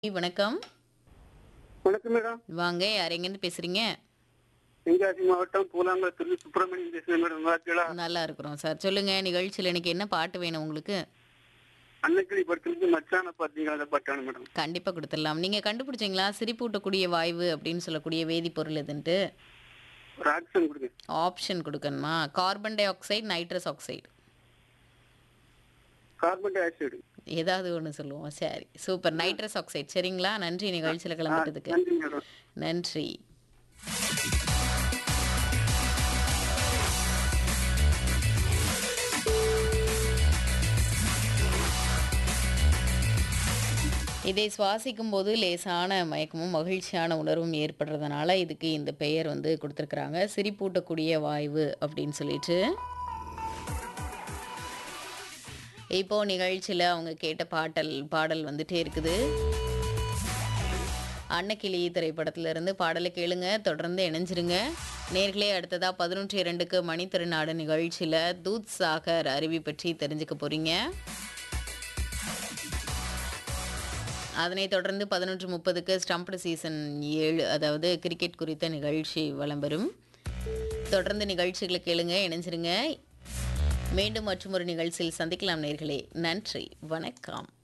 வணக்கம் வணக்கம் மேடம் வாங்க யார் எங்கேருந்து பேசுறீங்க தென்காசி மாவட்டம் பூலாங்குளத்திலிருந்து சுப்பிரமணியன் பேசுறேன் மேடம் நல்லா இருக்கீங்களா நல்லா இருக்கிறோம் சார் சொல்லுங்க நிகழ்ச்சியில் எனக்கு என்ன பாட்டு வேணும் உங்களுக்கு அன்னக்கிளி படத்துலேருந்து மச்சான பார்த்தீங்களா அந்த பாட்டான மேடம் கண்டிப்பாக கொடுத்துடலாம் நீங்கள் கண்டுபிடிச்சிங்களா சிரிப்பூட்டக்கூடிய வாய்வு அப்படின்னு சொல்லக்கூடிய வேதிப்பொருள் எதுன்ட்டு ஒரு ஆக்ஷன் கொடுங்க ஆப்ஷன் கொடுக்கணுமா carbon dioxide nitrous oxide carbon dioxide ஏதாவது ஒன்று சொல்லுவோம் சரி சூப்பர் நைட்ரஸ் ஆக்சைடு சரிங்களா நன்றி நிகழ்ச்சியில் கிளம்பிட்டதுக்கு நன்றி மேடம் நன்றி இதை சுவாசிக்கும் போது லேசான மயக்கமும் மகிழ்ச்சியான உணர்வும் ஏற்படுறதுனால இதுக்கு இந்த பெயர் வந்து கொடுத்துருக்குறாங்க சிரிப்பூட்டக்கூடிய வாய்வு அப்படின்னு சொல்லிட்டு இப்போ நிகழ்ச்சியில் அவங்க கேட்ட பாட்டல் பாடல் வந்துட்டே இருக்குது அன்னக்கிளி திரைப்படத்துல இருந்து பாடலை கேளுங்க தொடர்ந்து இணைஞ்சிருங்க நேர்களே அடுத்ததா பதினொன்று இரண்டுக்கு மணி திருநாடு நிகழ்ச்சியில தூத் சாகர் அருவி பற்றி தெரிஞ்சுக்க போறீங்க அதனைத் தொடர்ந்து பதினொன்று முப்பதுக்கு ஸ்டம்ப்டு சீசன் ஏழு அதாவது கிரிக்கெட் குறித்த நிகழ்ச்சி வலம் தொடர்ந்து நிகழ்ச்சிகளை கேளுங்க இணைஞ்சிருங்க மீண்டும் மற்றும் ஒரு நிகழ்ச்சியில் சந்திக்கலாம் நேர்களே நன்றி வணக்கம்